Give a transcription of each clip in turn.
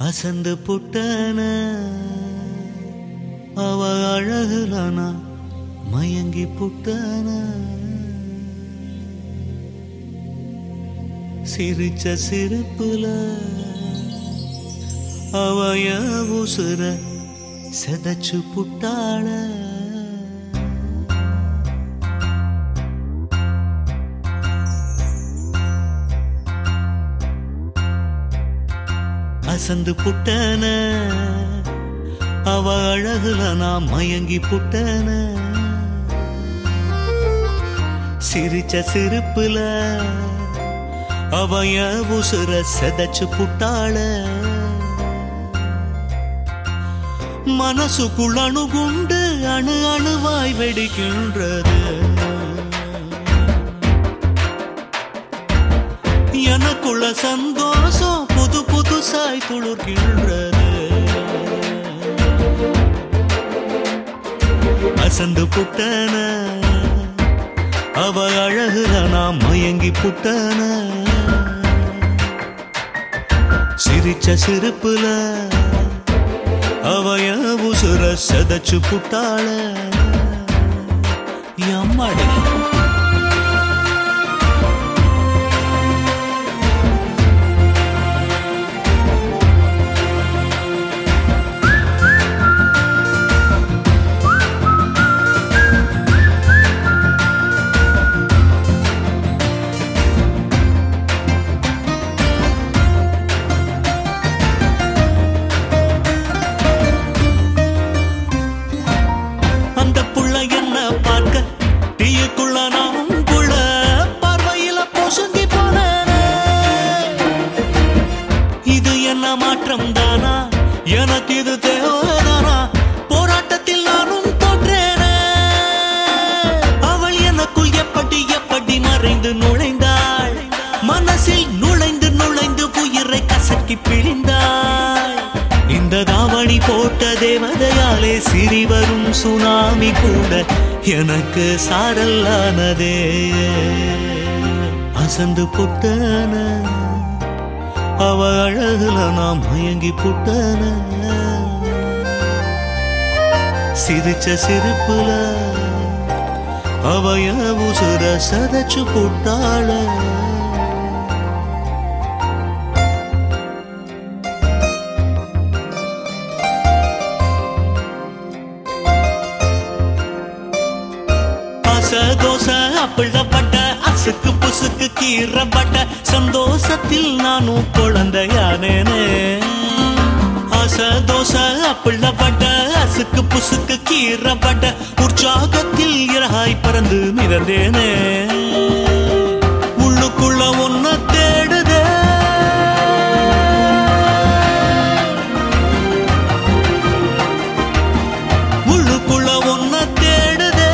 அசந்து புட்டன அவ அழகுலனா மயங்கி புட்டன சிரிச்ச சிரிப்புல அவய உசுர செதச்சு புட்டாள அசந்து புட்டன அவ அழகுல நான் மயங்கி புட்டன சிரிச்ச சிரிப்புல அவய உசுர செதச்சு புட்டாள மனசுக்குள் அணுகுண்டு அணு அணுவாய் வெடிக்கின்றது எனக்குள்ள சந்தோஷம் புது புதுசாய் துளுர்கின்றது அசந்து புட்டன அவ அழகுல நான் மயங்கி புட்டன சிரிச்ச சிரிப்புல அவய உசுர செதச்சு புட்டாள எம்மாடி அந்த புள்ள என்ன பார்க்க டீயுக்குள்ள நானும் புள்ள பார்வையில பொசுங்கி போனேனே இது என்ன மாற்றம் தானா எனக்கு இது தேவைதானா போராட்டத்தில் நானும் தோற்றேனே அவள் எனக்குள் எப்படி எப்படி மறைந்து நுழைந்தாள் மனசில் நுழைந்து நுழைந்து உயிரை கசக்கி பிழிந்தாள் இந்த தாவணி போட்ட தேவதையாலே சிறி வரும் சுனாமி கூட எனக்கு சாரல்லானதே அசந்து புட்டன அவ அழகுல நான் மயங்கி புட்டன சிரிச்ச சிரிப்புல அவய உசுர சதச்சு புட்டாள ஆச தோசை அப்பிழப்பட்ட அசுக்கு புசுக்கு கீறப்பட்ட சந்தோஷத்தில் நானும் குழந்தையானேனே ஆச தோசை அப்பிழப்பட்ட அசுக்கு புசுக்கு கீறப்பட்ட உற்சாகத்தில் இறகாய் பறந்து மிதந்தேனே உள்ளுக்குள்ள ஒன்ன தேடுதே உள்ளுக்குள்ள ஒன்ன தேடுதே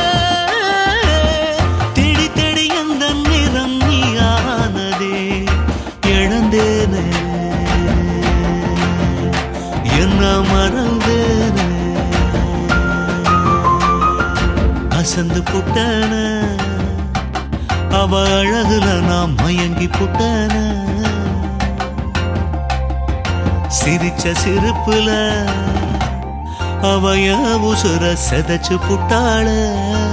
தேடி தேடி அந்த நிறம் நீயானதே இழந்தேனே என்ன மறந்தேனே அசந்து புட்டன அவ அழகுல நான் மயங்கி புட்டன சிரிச்ச சிரிப்புல அவய உசுர செதச்சு புட்டாள